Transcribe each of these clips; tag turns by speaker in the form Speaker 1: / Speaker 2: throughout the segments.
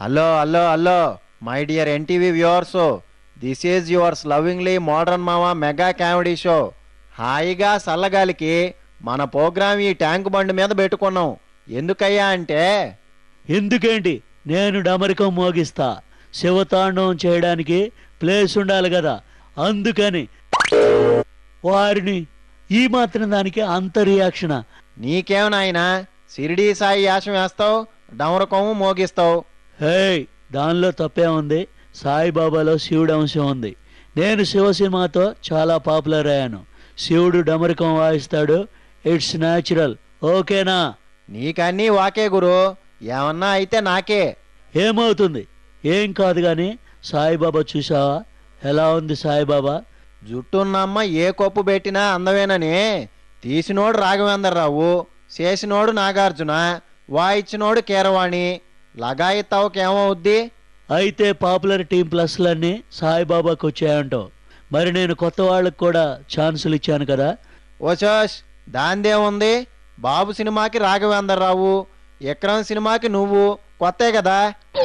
Speaker 1: Hello hello hello my dear NTV viewers this is yours lovingly modern మామా mega comedy show హాయిగా చల్లగాలికి మన programme ఈ tank బండి మీద పెట్టుకున్నాం ఎందుకయ్యా అంటే
Speaker 2: ఎందుకేంటి నేను డమరికం మోగిస్తా శివతాండవం చేయడానికి ప్లేస్ ఉండాలి కదా అందుకని వారిని ఈ మాత్రం దానికి అంత రియాక్షనా
Speaker 1: నీకేం నాయనా సిరిడీ సాయి యాసం వేస్తావు డమరకము మోగిస్తావు
Speaker 2: హే దానిలో తప్పే ఉంది సాయిబాబాలో శివుడు అంశం ఉంది నేను శివ సినిమాతో చాలా పాపులర్ అయ్యాను శివుడు డమరికం వాయిస్తాడు ఇట్స్ న్యాచురల్ ఓకేనా
Speaker 1: నీకన్నీ వాకే గురు ఏమన్నా అయితే నాకే
Speaker 2: ఏమవుతుంది ఏం కాదు కానీ సాయిబాబా చూసావా ఎలా ఉంది సాయిబాబా
Speaker 1: జుట్టున్నమ్మ ఏ కొప్పు పెట్టినా అందవేనని తీసినోడు రాఘవేంద్రరావు చేసినోడు నాగార్జున వాయిచ్చినోడు కీరవాణి లగాయిత్తావుకేమవుద్ది
Speaker 2: అయితే పాపులర్ టీం ప్లస్లన్నీ సాయిబాబాకు వచ్చాయంటావు మరి నేను కొత్త వాళ్ళకి కూడా ఛాన్సులు ఇచ్చాను కదా
Speaker 1: ఓచోష్ దాందేముంది బాబు సినిమాకి రాఘవేంద్రరావు విక్రమ్ సినిమాకి నువ్వు కొత్తే కదా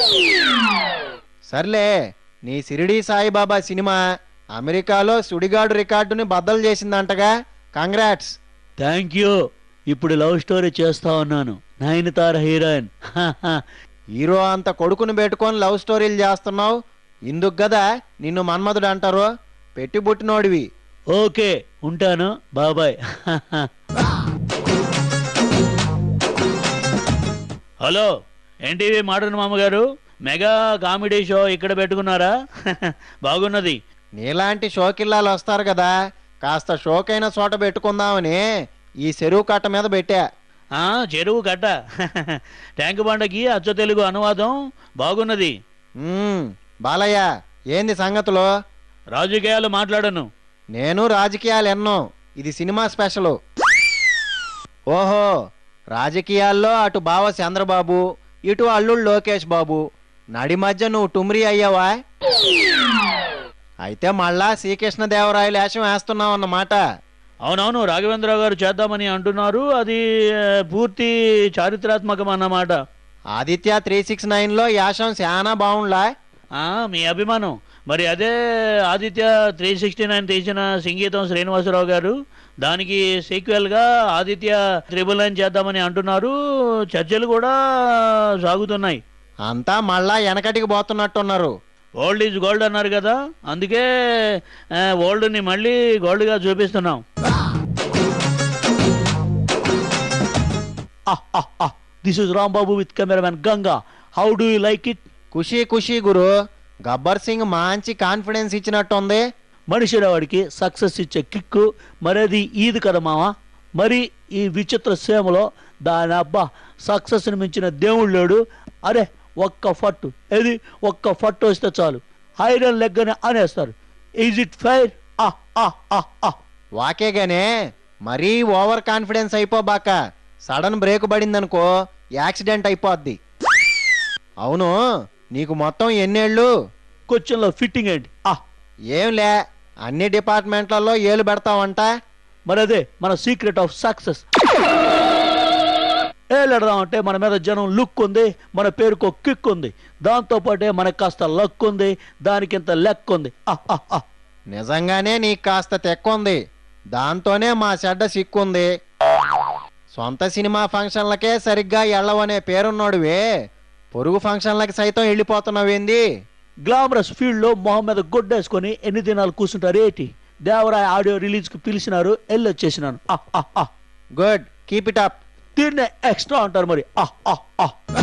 Speaker 1: సర్లే నీ సిరిడి సాయిబాబా సినిమా అమెరికాలో సుడిగాడు రికార్డుని బద్దలు చేసిందంటగా కంగ్రాట్స్
Speaker 2: థ్యాంక్ యూ ఇప్పుడు లవ్ స్టోరీ చేస్తా ఉన్నాను నయనతార హీరోయిన్ హాహా.
Speaker 1: హీరో అంత కొడుకుని పెట్టుకొని లవ్ స్టోరీలు చేస్తున్నావు ఇందుకు కదా నిన్ను మన్మధుడు అంటారు పెట్టి పుట్టినోడివి
Speaker 2: ఓకే ఉంటాను బాబాయ్ హాహా. హలో ఎన్టీవీ మోడర్న్ మామగారు మెగా కామెడీ షో ఇక్కడ పెట్టుకున్నారా బాగున్నది
Speaker 1: నీలాంటి షోకిల్లాలు వస్తారు కదా కాస్త షోకైన చోట పెట్టుకుందామని ఈ చెరువు కట్ట మీద పెట్టా
Speaker 2: ఆ చెరువు కట్ట ట్యాంక్ బండకి అచ్చ తెలుగు అనువాదం బాగున్నది
Speaker 1: మ్మ్, బాలయ్య ఏంది సంగతులు
Speaker 2: రాజకీయాలు మాట్లాడను
Speaker 1: నేను రాజకీయాలు ఎన్నో ఇది సినిమా స్పెషల్ ఓహో రాజకీయాల్లో అటు బావ చంద్రబాబు ఇటు అల్లుడు లోకేష్ బాబు నడి మధ్య నువ్వు టుమ్రీ అయ్యావా అయితే మళ్ళా శ్రీకృష్ణదేవరాయలు వేషం వేస్తున్నావు అన్నమాట
Speaker 2: అవునవును రాఘవేంద్రరావు గారు చేద్దామని అంటున్నారు అది ఆ, పూర్తి చారిత్రాత్మకం అన్నమాట
Speaker 1: ఆదిత్య త్రీ సిక్స్ నైన్లో యాషం చాలా బాగుండ్లా
Speaker 2: ఆ, మీ అభిమానం మరి అదే ఆదిత్య త్రీ సిక్స్టీ నైన్ తీసిన సంగీతం శ్రీనివాసరావు గారు దానికి సీక్వెల్ గా ఆదిత్య త్రిబుల్ నైన్ చేద్దామని అంటున్నారు చర్చలు కూడా సాగుతున్నాయి
Speaker 1: అంతా మళ్ళా వెనకటికి పోతున్నట్టున్నారు
Speaker 2: ఓల్డ్ ఈజ్ గోల్డ్ అన్నారు కదా అందుకే ఆ, ఓల్డ్ని మళ్ళీ గోల్డ్గా చూపిస్తున్నాం this is Rambabu with cameraman Ganga how do you like it
Speaker 1: Kushi Kushi గురు గబ్బర్ సింగ్ మంచి కాన్ఫిడెన్స్ ఇచ్చినట్టుంది
Speaker 2: మనిషి వాడికి సక్సెస్ ఇచ్చే కిక్కు మరేది ఈది కదా మామ మరి ఈ విచిత్ర సేమలో దాని అబ్బా సక్సెస్ని మించిన దేవుడు లేడు అరే ఒక్క ఫట్టు ఏది ఒక్క ఫట్టు వస్తే చాలు ఐరన్ లెగ్ అని అనేస్తారు ఈజ్ ఇట్ ఫైర్
Speaker 1: వాకేగానే మరీ ఓవర్ కాన్ఫిడెన్స్ అయిపోబాక సడన్ బ్రేక్ పడిందనుకో యాక్సిడెంట్ అయిపోద్ది అవును నీకు మొత్తం ఎన్నేళ్ళు
Speaker 2: క్వశ్చన్లో ఫిట్టింగ్ ఏంటి ఆ
Speaker 1: ఏంలే అన్ని డిపార్ట్మెంట్లలో ఏలు పెడతావంట
Speaker 2: మరి అదే మన సీక్రెట్ ఆఫ్ సక్సెస్ అంటే మన మీద జనం లుక్ ఉంది మన పేరుకు ఒక కిక్ ఉంది దాంతో పాటే మనకు కాస్త లక్ ఉంది దానికింత లెక్క ఉంది ఆహ్, ఆహ్, ఆహ్.
Speaker 1: నిజంగానే నీకు కాస్త తెక్కుంది దాంతోనే మా చెడ్డ సిక్కుంది సొంత సినిమా ఫంక్షన్లకే సరిగ్గా ఎళ్ళవనే పేరున్నోడివే పొరుగు ఫంక్షన్లకి సైతం వెళ్ళిపోతున్నావేంది
Speaker 2: గ్లామరస్ ఫీల్డ్ లో మొహం మీద గుడ్డేసుకొని ఎన్ని దినాలు కూర్చుంటారు ఏంటి దేవరాయ ఆడియో రిలీజ్ కి పిలిచినారు వెళ్ళొచ్చేసినాను ఆహ్, ఆహ్, ఆహ్.
Speaker 1: గుడ్ కీప్ ఇట్ అప్
Speaker 2: దీన్నే ఎక్స్ట్రా అంటారు మరి ఆహ్, ఆహ్, ఆహ్.